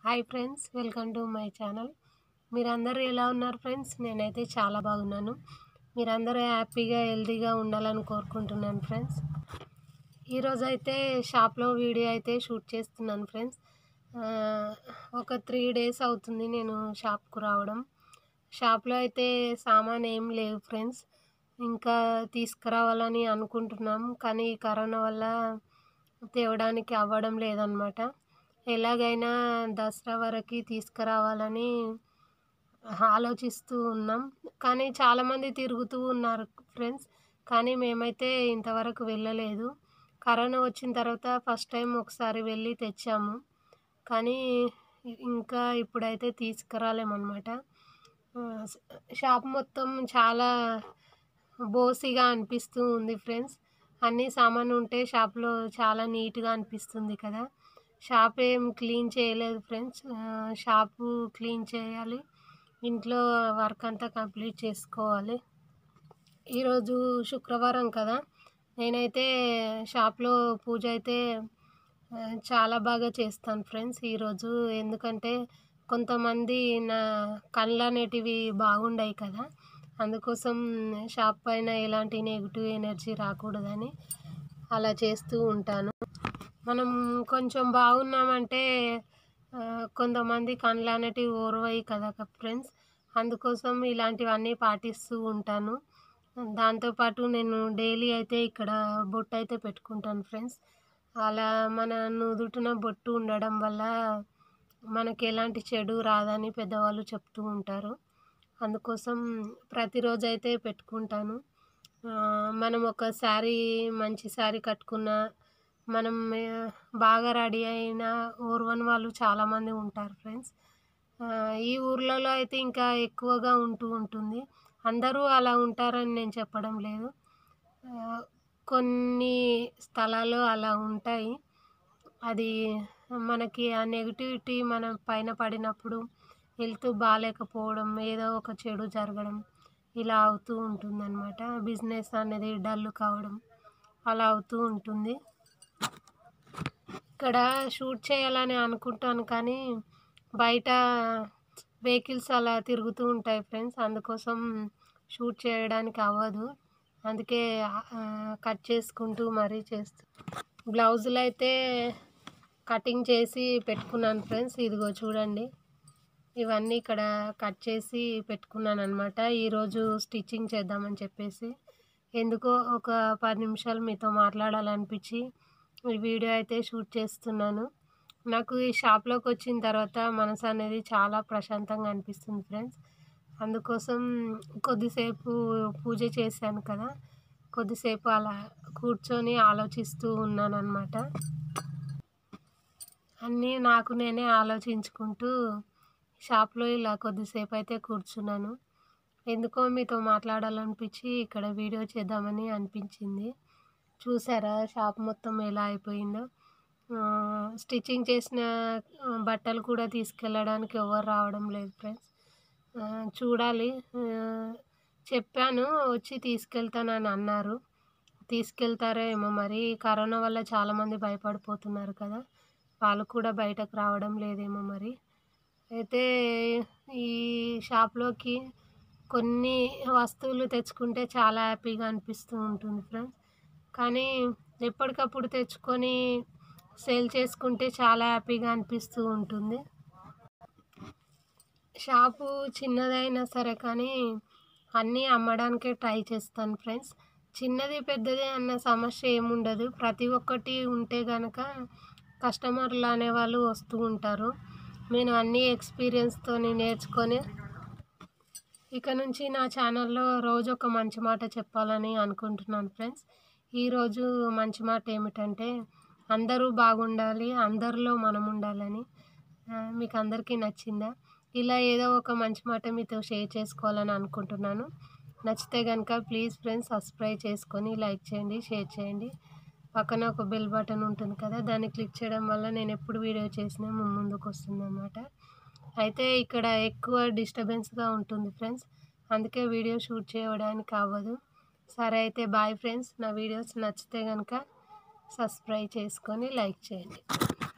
hi friends welcome to my channel మీరందరూ ఎలా ఉన్నారు ఫ్రెండ్స్ నేనైతే చాలా బాగున్నాను మీరందరూ హ్యాపీగా హెల్తీగా ఉండాలని కోరుకుంటున్నాను ఫ్రెండ్స్ ఈరోజు అయితే షాప్లో వీడియో అయితే షూట్ చేస్తున్నాను ఫ్రెండ్స్ ఆ, ఒక త్రీ డేస్ అవుతుంది నేను షాప్కు రావడం షాప్లో అయితే సామాన్ ఏం లేవు ఫ్రెండ్స్ ఇంకా తీసుకురావాలని అనుకుంటున్నాం కానీ ఈ కరోనా వల్ల తేవడానికి అవ్వడం లేదనమాట ఎలాగైనా దసరా వరకు తీసుకురావాలని ఆలోచిస్తూ ఉన్నాం కానీ చాలామంది తిరుగుతూ ఉన్నారు ఫ్రెండ్స్ కానీ మేమైతే ఇంతవరకు వెళ్ళలేదు కరోనా వచ్చిన తర్వాత ఫస్ట్ టైం ఒకసారి వెళ్ళి తెచ్చాము కానీ ఇంకా ఇప్పుడైతే తీసుకురాలేమన్నమాట ఆ, షాప్ మొత్తం చాలా బోసిగా అనిపిస్తూ ఉంది ఫ్రెండ్స్ అన్ని సామాను ఉంటే షాప్లో చాలా నీట్గా అనిపిస్తుంది కదా షాప్ ఏం క్లీన్ చేయలేదు ఫ్రెండ్స్ ఆ, షాపు క్లీన్ చేయాలి ఇంట్లో వర్క్ అంతా కంప్లీట్ చేసుకోవాలి ఈరోజు శుక్రవారం కదా నేనైతే షాప్లో పూజ అయితే ఆ, చాలా బాగా చేస్తాను ఫ్రెండ్స్ ఈరోజు ఎందుకంటే కొంతమంది నా కళ్ళు అనేటివి బాగుండాయి కదా అందుకోసం షాప్ పైన ఎలాంటి నెగిటివ్ ఎనర్జీ రాకూడదని అలా చేస్తూ ఉంటాను మనం కొంచెం బాగున్నామంటే ఆ, కొంతమంది కళ్ళు అనేటివి ఓర్వయి కదా ఫ్రెండ్స్ అందుకోసం ఇలాంటివన్నీ పాటిస్తూ ఉంటాను దాంతోపాటు నేను డైలీ అయితే ఇక్కడ బొట్టు అయితే పెట్టుకుంటాను ఫ్రెండ్స్ అలా మన నుదుటిన బొట్టు ఉండడం వల్ల మనకి ఎలాంటి చెడు రాదని పెద్దవాళ్ళు చెప్తూ ఉంటారు అందుకోసం ప్రతిరోజు అయితే పెట్టుకుంటాను ఆ, మనం ఒక శారీ మంచి శారీ కట్టుకున్న మనం ఆ, బాగా రెడీ అయిన ఓర్వని వాళ్ళు చాలామంది ఉంటారు ఫ్రెండ్స్ ఆ, ఈ ఊర్లలో అయితే ఇంకా ఎక్కువగా ఉంటూ ఉంటుంది అందరూ అలా ఉంటారని నేను చెప్పడం లేదు ఆ, కొన్ని స్థలాల్లో అలా ఉంటాయి అది మనకి ఆ నెగిటివిటీ మన పైన పడినప్పుడు హెల్త్ బాగాలేకపోవడం ఏదో ఒక చెడు జరగడం ఇలా అవుతూ ఉంటుందన్నమాట బిజినెస్ అనేది డల్ కావడం అలా అవుతూ ఉంటుంది ఇక్కడ షూట్ చేయాలని అనుకుంటాను కానీ బయట వెహికల్స్ అలా తిరుగుతూ ఉంటాయి ఫ్రెండ్స్ అందుకోసం షూట్ చేయడానికి అవ్వదు అందుకే ఆ, కట్ చేసుకుంటూ మరీ చేస్తూ బ్లౌజులు అయితే కటింగ్ చేసి పెట్టుకున్నాను ఫ్రెండ్స్ ఇదిగో చూడండి ఇవన్నీ ఇక్కడ కట్ చేసి పెట్టుకున్నాను అనమాట ఈరోజు స్టిచ్చింగ్ చేద్దామని చెప్పేసి ఎందుకో ఒక పది నిమిషాలు మీతో మాట్లాడాలనిపించి ఈ వీడియో అయితే షూట్ చేస్తున్నాను నాకు ఈ షాప్లోకి వచ్చిన తర్వాత మనసు అనేది చాలా ప్రశాంతంగా అనిపిస్తుంది ఫ్రెండ్స్ అందుకోసం కొద్దిసేపు పూజ చేశాను కదా కొద్దిసేపు అలా కూర్చొని ఆలోచిస్తూ ఉన్నాను అనమాట అన్నీ నాకు నేనే ఆలోచించుకుంటూ షాప్లో ఇలా కొద్దిసేపు అయితే కూర్చున్నాను ఎందుకో మీతో మాట్లాడాలనిపించి ఇక్కడ వీడియో చేద్దామని అనిపించింది చూసారా షాప్ మొత్తం ఎలా అయిపోయిందో ఆ, స్టిచ్చింగ్ చేసిన ఆ, బట్టలు కూడా తీసుకెళ్ళడానికి ఎవరు రావడం లేదు ఫ్రెండ్స్ ఆ, చూడాలి ఆ, చెప్పాను వచ్చి తీసుకెళ్తానని అన్నారు తీసుకెళ్తారో ఏమో మరి కరోనా వల్ల చాలామంది భయపడిపోతున్నారు కదా వాళ్ళు కూడా బయటకు రావడం లేదేమో మరి అయితే ఈ షాప్లోకి కొన్ని వస్తువులు తెచ్చుకుంటే చాలా హ్యాపీగా అనిపిస్తూ ఉంటుంది ఫ్రెండ్స్ కానీ ఎప్పటికప్పుడు తెచ్చుకొని సేల్ చేసుకుంటే చాలా హ్యాపీగా అనిపిస్తూ ఉంటుంది షాపు చిన్నదైనా సరే కానీ అన్నీ అమ్మడానికే ట్రై చేస్తాను ఫ్రెండ్స్ చిన్నది పెద్దది అన్న సమస్య ఏముండదు ప్రతి ఒక్కటి ఉంటే కనుక కస్టమర్లు అనేవాళ్ళు వస్తూ ఉంటారు నేను అన్ని ఎక్స్పీరియన్స్తో నేర్చుకొని ఇక నుంచి నా ఛానల్లో రోజు ఒక మంచి మాట చెప్పాలని అనుకుంటున్నాను ఫ్రెండ్స్ ఈరోజు మంచి మాట ఏమిటంటే అందరూ బాగుండాలి అందరిలో మనం ఉండాలని ఆ, మీకు అందరికీ నచ్చిందా ఇలా ఏదో ఒక మంచి మాట మీతో షేర్ చేసుకోవాలని అనుకుంటున్నాను నచ్చితే కనుక ప్లీజ్ ఫ్రెండ్స్ సబ్స్క్రైబ్ చేసుకొని లైక్ చేయండి షేర్ చేయండి పక్కన ఒక బెల్ బటన్ ఉంటుంది కదా దాన్ని క్లిక్ చేయడం వల్ల నేను ఎప్పుడు వీడియో చేసినా మీ ముందుకు వస్తుంది అనమాట అయితే ఇక్కడ ఎక్కువ డిస్టర్బెన్స్గా ఉంటుంది ఫ్రెండ్స్ అందుకే వీడియో షూట్ చేయడానికి అవ్వదు సరే అయితే బాయ్ ఫ్రెండ్స్ నా వీడియోస్ నచ్చితే కనుక సబ్స్క్రైబ్ చేసుకొని లైక్ చేయండి